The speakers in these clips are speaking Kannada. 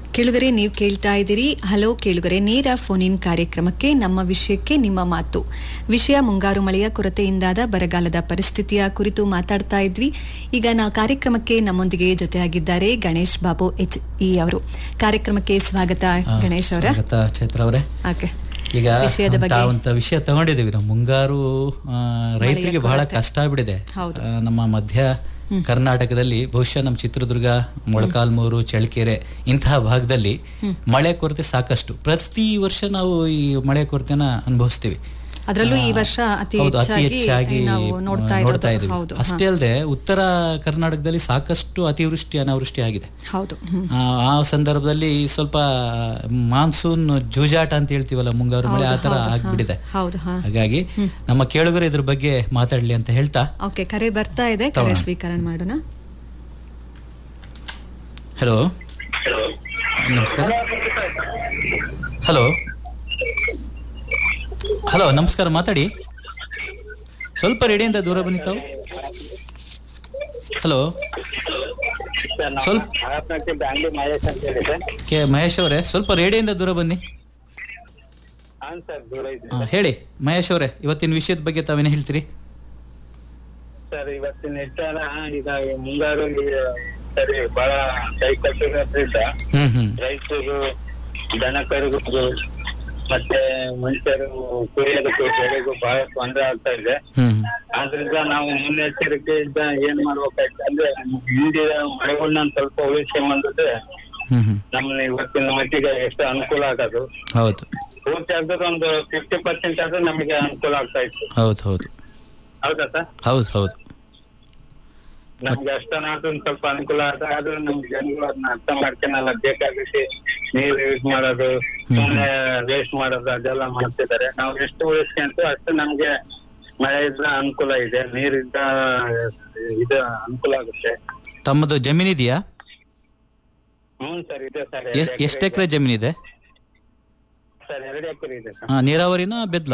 ಕೇಳುಗರೆ ನೀವು ಕೇಳ್ತಾ ಇದ್ದೀರಿ ಹಲೋ ಕೇಳುಗರೆ ನೇರ ಫೋನ್ ಇನ್ ಕಾರ್ಯಕ್ರಮಕ್ಕೆ ನಮ್ಮ ವಿಷಯಕ್ಕೆ ನಿಮ್ಮ ಮಾತು ವಿಷಯ ಮುಂಗಾರು ಮಳೆಯ ಕೊರತೆಯಿಂದಾದ ಬರಗಾಲದ ಪರಿಸ್ಥಿತಿಯ ಕುರಿತು ಮಾತಾಡ್ತಾ ಇದ್ವಿ ಈಗ ನಾವು ಕಾರ್ಯಕ್ರಮಕ್ಕೆ ನಮ್ಮೊಂದಿಗೆ ಜೊತೆಯಾಗಿದ್ದಾರೆ ಗಣೇಶ್ ಬಾಬು ಎಚ್ ಇ ಅವರು ಕಾರ್ಯಕ್ರಮಕ್ಕೆ ಸ್ವಾಗತ ಆ, ಗಣೇಶ್ ಅವರ ಸ್ವಾಗತ ಚೈತ್ರ ಅವರೇ ಓಕೆ ಈಗ ವಿಷಯದ ಬಗ್ಗೆ ತಾವಂತ ವಿಷಯ ತಗೊಂಡಿದ್ದೀವಿ ನಾವು ಮುಂಗಾರು ಆ, ರೈತರಿಗೆ ಬಹಳ ಕಷ್ಟ ಆಗ್ಬಿಟ್ಟಿದೆ ಹೌದು. ಆ, ನಮ್ಮ ಮಧ್ಯ ಕರ್ನಾಟಕದಲ್ಲಿ ಬಹುಶಃ ನಮ್ಮ ಚಿತ್ರದುರ್ಗ ಮೊಳಕಾಲ್ಮೂರು ಚಳ್ಳಕೆರೆ ಇಂತಹ ಭಾಗದಲ್ಲಿ ಮಳೆ ಕೊರತೆ ಸಾಕಷ್ಟು ಪ್ರತಿ ವರ್ಷ ನಾವು ಈ ಮಳೆ ಕೊರತೆನ ಅನುಭವಿಸ್ತೀವಿ ಅದರಲ್ಲೂ ಈ ವರ್ಷ ಅತಿ ಹೌದು, ಅತಿ ಹೆಚ್ಚಾಗಿ ಹೆಚ್ಚಾಗಿ ನಾವು ನೋಡ್ತಾ ನೋಡ್ತಾ ಇರೋದು ಇದ್ದೀವಿ ಹೌದು ಅಷ್ಟೇ ಅಲ್ಲದೆ ಉತ್ತರ ಕರ್ನಾಟಕದಲ್ಲಿ ಸಾಕಷ್ಟು ಅತಿವೃಷ್ಟಿ ಅನಾವೃಷ್ಟಿ ಆಗಿದೆ ಹೌದು ಹ್ಮ್. ಆ ಆ ಸಂದರ್ಭದಲ್ಲಿ ಸ್ವಲ್ಪ ಮಾನ್ಸೂನ್ ಜೂಜಾಟ ಅಂತ ಹೇಳ್ತೀವಲ್ಲ ಮುಂಗಾರು ಮಳೆ ಆ ತರ ಆಗ್ಬಿಟ್ಟಿದೆ ಹೌದು ಹಾ ಹಾಗಾಗಿ ನಮ್ಮ ಕೇಳುಗರು ಇದ್ರ ಬಗ್ಗೆ ಮಾತಾಡ್ಲಿ ಅಂತ ಹೇಳ್ತಾ ಓಕೆ ಕರೆ ಬರ್ತಾ ಇದೆ ಕರೆ ಸ್ವೀಕರಣ ಮಾಡೋಣ ಹಲೋ ನಮಸ್ಕಾರ ಹಲೋ ಹಲೋ ನಮಸ್ಕಾರ ಮಾತಾಡಿ ಸ್ವಲ್ಪ ರೇಡಿಯಿಂದ ದೂರ ಬನ್ನಿ ತಾವು ಹಲೋ ಸ್ವಲ್ಪ ಬ್ಯಾಂಗ್ಳೂರ್ ಮಹೇಶ್ ಅಂತ ಹೇಳಿ ಸರ್ ಕೆ ಮಹೇಶ್ ಅವರೇ ಸ್ವಲ್ಪ ರೇಡಿಯಿಂದ ದೂರ ಬನ್ನಿ ಹಾಂ ಸರ್ ದೂರ ಇದೆ ಆ, ಹೇಳಿ ಮಹೇಶ್ ಅವರೇ ಇವತ್ತಿನ ವಿಷಯದ ಬಗ್ಗೆ ತಾವೇನು ಹೇಳ್ತೀರಿ ಸರ್ ಇವತ್ತಿನ ನಿರ್ಧಾರ ಈಗ ಮುಂಗಾರು ನೀರು ಸರಿ ಬಹಳ ಕೈ ಕಟ್ಟಿರೋದ್ರಿಂದ ಹ್ಮ್ ಹ್ಮ್ ರೈತರು ದನ ಕರುಗಳು ಮತ್ತೆ ಮನುಷ್ಯರು ಕುಡಿಯೋದಕ್ಕೂ ಬೆಳೆಗೂ ಬಹಳ ತೊಂದರೆ ಆಗ್ತಾ ಇದೆ ಹ್ಮ್ ಆದ್ರಿಂದ ನಾವು ಮುನ್ನೆಚ್ಚರಿಕೆಯಿಂದ ಏನ್ ಮಾಡ್ಬೇಕಾಯ್ತು ಅಂದ್ರೆ ಹಿಂದಿನ ಮಳೆಗಳನ್ನ ಸ್ವಲ್ಪ ಉಳಿಸ್ಕೊಂಬಂದಿದ್ರೆ ಹ್ಮ್ ಹ್ಮ್ ನಮ್ಗೆ ಇವತ್ತಿನ ಮಟ್ಟಿಗೆ ಎಷ್ಟು ಅನುಕೂಲ ಆಗೋದು ಹೌದು ಪೂರ್ತಿ ಆಗದ್ರೆ ಒಂದು ಫಿಫ್ಟಿ ಪರ್ಸೆಂಟ್ ಆದ್ರೆ ನಮಗೆ ಅನುಕೂಲ ಆಗ್ತಾ ಇತ್ತು ಹೌದು ಹೌದು ಹೌದಾ ಸರ್ ಹೌದು ಹೌದು ನಮ್ಗೆ ಅಷ್ಟನಾದ್ರೂ ಒಂದ್ ಸ್ವಲ್ಪ ಅನುಕೂಲ ಆದ ಆದ್ರೂ ನಮ್ ಜನಗಳು ಅದನ್ನ ಅರ್ಥ ಮಾಡ್ಕೊಳಲ್ಲ ಬೇಕಾಗಿಸಿ ನೀರು ಯೂಸ್ ಮಾಡೋದು ಸುಮ್ನೆ ವೇಸ್ಟ್ ಮಾಡೋದು ಅದೆಲ್ಲ ಮಾಡ್ತಿದ್ದಾರೆ ನಾವು ಎಷ್ಟು ಉಳಿಸ್ಕೊಂತ ಅಷ್ಟು ನಮ್ಗೆ ಮಳೆ ಇದ್ರ ಅನುಕೂಲ ಇದೆ ನೀರಿದ್ದ ಇದು ಅನುಕೂಲ ಆಗುತ್ತೆ ತಮ್ಮದು ಜಮೀನಿದೆಯಾ ಹ್ಮ್ ಸರ್ ಇದೆ ಸರ್ ಎಷ್ಟ್ ಎಷ್ಟು ಎಕರೆ ಜಮೀನಿದೆ ಸರ್ ಎರಡು ಎಕರೆ ಇದೆ ಸರ್ ಆ, ನೀರಾವರಿನ ಬೆದ್ಲ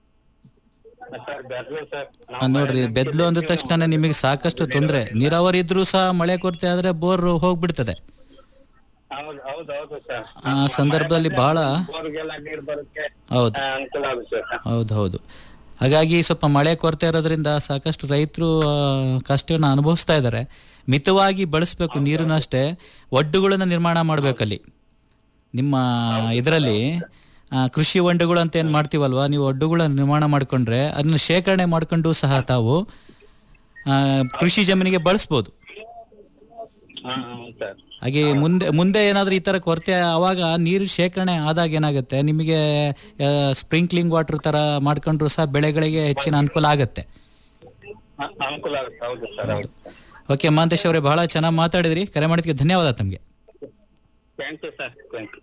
ಸರ್ ಬೆರ್ಲು ಸರ್ ಆ, ನೋಡ್ರಿ ಬೆದ್ಲು ಅಂದ ತಕ್ಷಣ ನಿಮಗೆ ಸಾಕಷ್ಟು ತೊಂದರೆ ನೀರಾವರಿ ಇದ್ರೂ ಸಹ ಮಳೆ ಕೊರತೆ ಆದ್ರೆ ಬೋರ್ ಹೋಗ್ಬಿಡ್ತದೆ ಹೌದು ಹೌದು ಹೌದು ಸರ್ ಆ ಸಂದರ್ಭದಲ್ಲಿ ಬಹಳ ಬೋರ್ಗೆಲ್ಲ ನೀರ್ ಬರುತ್ತೆ ಹೌದು ಆ, ಅನುಕೂಲ ಆಗುತ್ತೆ ಸರ್ ಹೌದು ಹೌದು ಹಾಗಾಗಿ ಸ್ವಲ್ಪ ಮಳೆ ಕೊರತೆ ಇರೋದ್ರಿಂದ ಸಾಕಷ್ಟು ರೈತರು ಕಷ್ಟವನ್ನು ಅನುಭವಿಸ್ತಾ ಇದ್ದಾರೆ ಮಿತವಾಗಿ ಬಳಸಬೇಕು ನೀರನ್ನ ಅಷ್ಟೇ ಒಡ್ಡುಗಳನ್ನ ನಿರ್ಮಾಣ ಮಾಡ್ಬೇಕಲ್ಲಿ ನಿಮ್ಮ ಇದರಲ್ಲಿ ಕೃಷಿ ಹೊಂಡಗಳು ಅಂತ ಏನು ಮಾಡ್ತೀವಲ್ವಾ ನೀವು ಒಡ್ಡುಗಳನ್ನ ನಿರ್ಮಾಣ ಮಾಡ್ಕೊಂಡ್ರೆ ಅದನ್ನ ಶೇಖರಣೆ ಮಾಡ್ಕೊಂಡು ಸಹ ತಾವು ಆ, ಕೃಷಿ ಜಮೀನಿಗೆ ಬಳಸ್ಬೋದು ಹಾ ಹೌದು ಸರ್ ಹಾಗೆ ಮುಂದೆ ಮುಂದೆ ಏನಾದ್ರೂ ಈ ತರ ಕೊರತೆ ಆವಾಗ ನೀರು ಶೇಖರಣೆ ಆದಾಗ ಏನಾಗುತ್ತೆ ನಿಮಗೆ ಸ್ಪ್ರಿಂಕ್ಲಿಂಗ್ ವಾಟರ್ ತರ ಮಾಡ್ಕೊಂಡ್ರು ಸಹ ಬೆಳೆಗಳಿಗೆ ಹೆಚ್ಚಿನ ಅನುಕೂಲ ಆಗುತ್ತೆ ಹ, ಅನುಕೂಲ ಆಗುತ್ತೆ ಹೌದು ಸರ್ ಹೌದು ಓಕೆ ಮಹಾಂತೇಶ್ ಅವರೇ ಬಹಳ ಚೆನ್ನಾಗಿ ಮಾತಾಡಿದ್ರಿ ಕರೆ ಮಾಡಿದ್ಕೆ ಧನ್ಯವಾದ ತಮಗೆ thank you sir thank you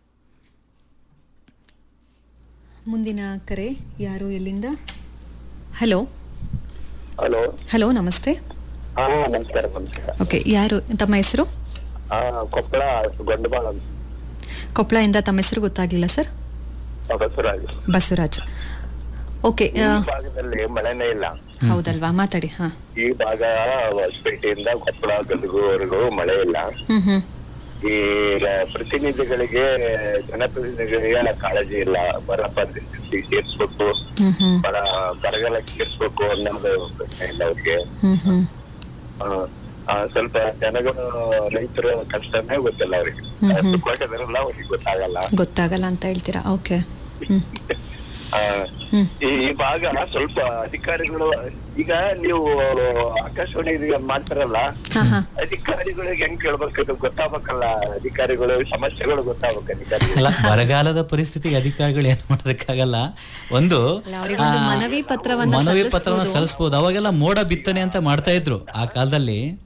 ಮುಂದಿನ ಕರೆ ಯಾರು ಎಲ್ಲಿಂದ ಹಲೋ ಹಲೋ ಹಲೋ ನಮಸ್ತೆ ಹಾ ನಮಸ್ಕಾರ ನಮಸ್ಕಾರ ಓಕೆ ಯಾರು ತಮ್ಮ ಹೆಸರು ಹಾ ಕೊಪ್ಪಳ ಗೊಂಡಬಾಳ ಅಂತ ಕೊಪ್ಪಳದಿಂದ ತಮ್ಮ ಹೆಸರು ಗೊತ್ತಾಗ್ಲಿಲ್ಲ ಸರ್ ಬಸವರಾಜ್ ಬಸವರಾಜ್ ಓಕೆ ಈ ಭಾಗದಲ್ಲಿ ಮಳೆನೇ ಇಲ್ಲ ಹೌದಲ್ವಾ ಮಾತಾಡಿ ಹಾ ಈ ಭಾಗ ಹೊಸಪೇಟೆಯಿಂದ ಕೊಪ್ಪಳ ಗದಗವರೆಗೂ ಮಳೆ ಇಲ್ಲ ಹ್ಮ್ ಹ್ಮ್ ಈ ರ- ಪ್ರತಿನಿಧಿಗಳಿಗೆ ಜನಪ್ರತಿನಿಧಿಗಳಿಗೆ ಕಾಳಜಿ ಇಲ್ಲ ಬರ ಪರಿಸ್ಥಿತಿ ಸೇರ್ಸ್ಬೇಕು ಹ್ಮ್ ಹ್ಮ್ ಬರ ಬರಗಾಲ ಸೇರ್ಸ್ಬೇಕು ಅನ್ನೋದು ಪ್ರಶ್ನೆ ಇಲ್ಲ ಅವ್ರಿಗೆ ಹ್ಮ್ ಹ್ಮ್ ಆ, ಆ, ಸ್ವಲ್ಪ ಜನಗಳು ರೈತರ ಕಷ್ಟನೇ ಗೊತ್ತಿಲ್ಲ ಅವ್ರಿಗೆ ಸುಖವಾಗಿದಾರಲ್ಲ ಅವ್ರಿಗೆ ಗೊತ್ತಾಗಲ್ಲ ಗೊತ್ತಾಗಲ್ಲ ಅಂತ ಹೇಳ್ತೀರಾ ಓಕೆ ಹ್ಮ್ ಆ, ಹ್ಮ್ ಈ ಈ ಭಾಗ ಸ್ವಲ್ಪ ಅಧಿಕಾರಿಗಳು ಈಗ ನೀವು ಆಕಾಶವಾಣಿ ಇದು ಮಾಡ್ತಾರಲ್ಲ ಹಾ ಹಾ ಅಧಿಕಾರಿಗಳಿಗೆ ಹೆಂಗ್ ಕೇಳ್ಬೇಕು ಇದು ಗೊತ್ತಾಗ್ಬೇಕಲ್ಲ ಅಧಿಕಾರಿಗಳು ಸಮಸ್ಯೆಗಳು ಗೊತ್ತಾಗ್ಬೇಕು ಅಧಿಕಾರಿಗಳು ಅಲ್ಲ ಬರಗಾಲದ ಪರಿಸ್ಥಿತಿಗೆ ಅಧಿಕಾರಿಗಳು ಏನು ಮಾಡೋದಕ್ಕಾಗಲ್ಲ ಒಂದು ಅಲ್ಲ, ಅವ್ರಿಗೊಂದು ಆ, ಮನವಿ ಪತ್ರವನ್ನ ಮನವಿ ಸಲ್ಲಿಸ್ಬೋದು. ಪತ್ರವನ್ನು ಸಲ್ಲಿಸಬಹುದು ಅವಾಗೆಲ್ಲ ಮೋಡ ಬಿತ್ತನೆ ಅಂತ ಮಾಡ್ತಾ ಇದ್ರು ಆ ಕಾಲದಲ್ಲಿ